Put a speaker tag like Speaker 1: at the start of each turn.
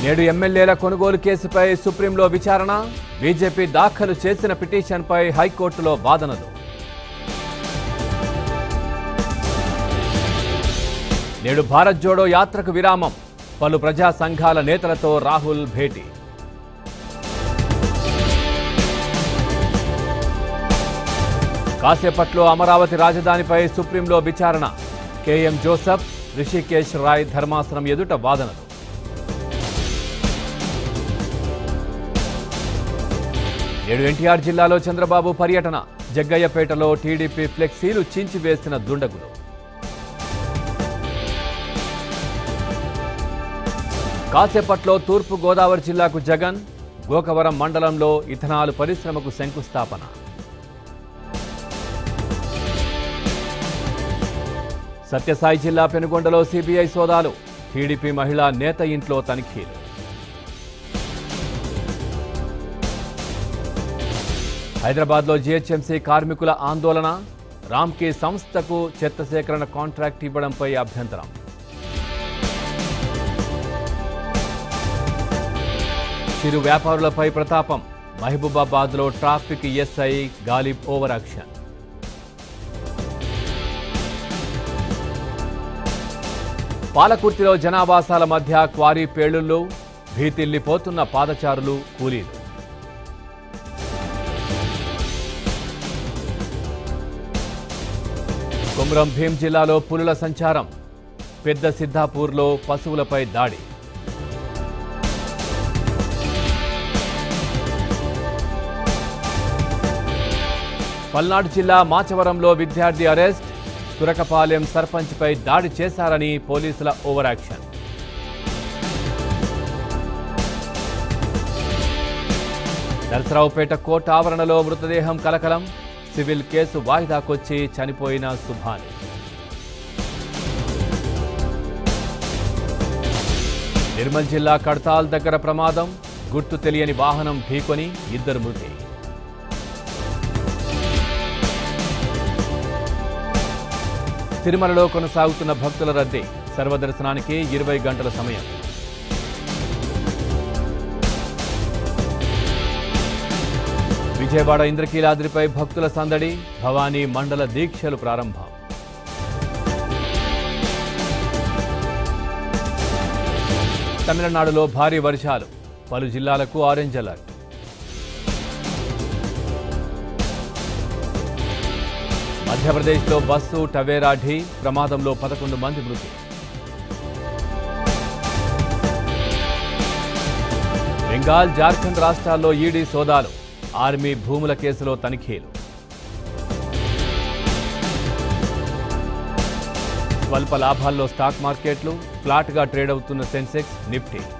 Speaker 1: నేడు ఎమ్మెల్యేల కొనుగోలు కేసుపై సుప్రీంలో విచారణ బీజేపీ దాఖలు చేసిన పిటిషన్పై హైకోర్టులో వాదనలు నేడు భారత్ జోడో యాత్రకు విరామం పలు ప్రజా సంఘాల నేతలతో రాహుల్ భేటీ కాసేపట్లో అమరావతి రాజధానిపై సుప్రీంలో విచారణ కేఎం జోసెఫ్ రిషికేశ్ రాయ్ ధర్మాసనం ఎదుట వాదనలు నేడు ఎన్టీఆర్ జిల్లాలో చంద్రబాబు పర్యటన జగ్గయ్యపేటలో టీడీపీ ఫ్లెక్సీలు చించివేసిన దుండగులు కాసేపట్లో తూర్పు గోదావరి జిల్లాకు జగన్ గోకవరం మండలంలో ఇథనాల్ పరిశ్రమకు శంకుస్థాపన సత్యసాయి జిల్లా పెనుగొండలో సిబిఐ సోదాలు టీడీపీ మహిళా నేత ఇంట్లో తనిఖీలు హైదరాబాద్లో జీహెచ్ఎంసీ కార్మికుల ఆందోళన రామ్కీ సంస్థకు చెత్త సేకరణ కాంట్రాక్ట్ ఇవ్వడంపై అభ్యంతరం చిరు వ్యాపారులపై ప్రతాపం మహబూబాబాద్లో traffic SI Galib over action పాలకుర్తిలో జనావాసాల మధ్య క్వారీ పేలుళ్లు భీతిల్లిపోతున్న పాదచారులు కూలీలు కుమ్రం భీం జిల్లాలో పులుల సంచారం పెద్ద సిద్ధాపూర్లో పశువులపై దాడి పల్నాడు జిల్లా మాచవరంలో విద్యార్థి అరెస్ట్ తురకపాలెం సర్పంచ్పై దాడి చేశారని పోలీసుల ఓవర్ యాక్షన్ నరసరావుపేట కోర్టు ఆవరణలో మృతదేహం కలకలం సివిల్ కేసు వాయిదాకొచ్చి చనిపోయిన సుభాని నిర్మల్ జిల్లా కడ్తాల్ దగ్గర ప్రమాదం గుర్తు తెలియని వాహనం ఢీకొని ఇద్దరు మృతి తిరుమలలో కొనసాగుతున్న భక్తుల రద్దీ సర్వదర్శనానికి ఇరవై గంటల సమయం విజయవాడ ఇంద్రకీలాద్రిపై భక్తుల సందడి భవానీ మండల దీక్షలు ప్రారంభం తమిళనాడులో భారీ వర్షాలు పలు జిల్లాలకు ఆరెంజ్ అలర్ట్ మధ్యప్రదేశ్లో బస్సు టవేరా ఢీ ప్రమాదంలో పదకొండు మంది మృతి బెంగాల్ జార్ఖండ్ రాష్ట్రాల్లో ఈడీ సోదాలు ఆర్మీ భూముల కేసులో తనిఖీలు స్వల్ప లాభాల్లో స్టాక్ మార్కెట్లు ఫ్లాట్గా ట్రేడ్ అవుతున్న సెన్సెక్స్ నిఫ్టీ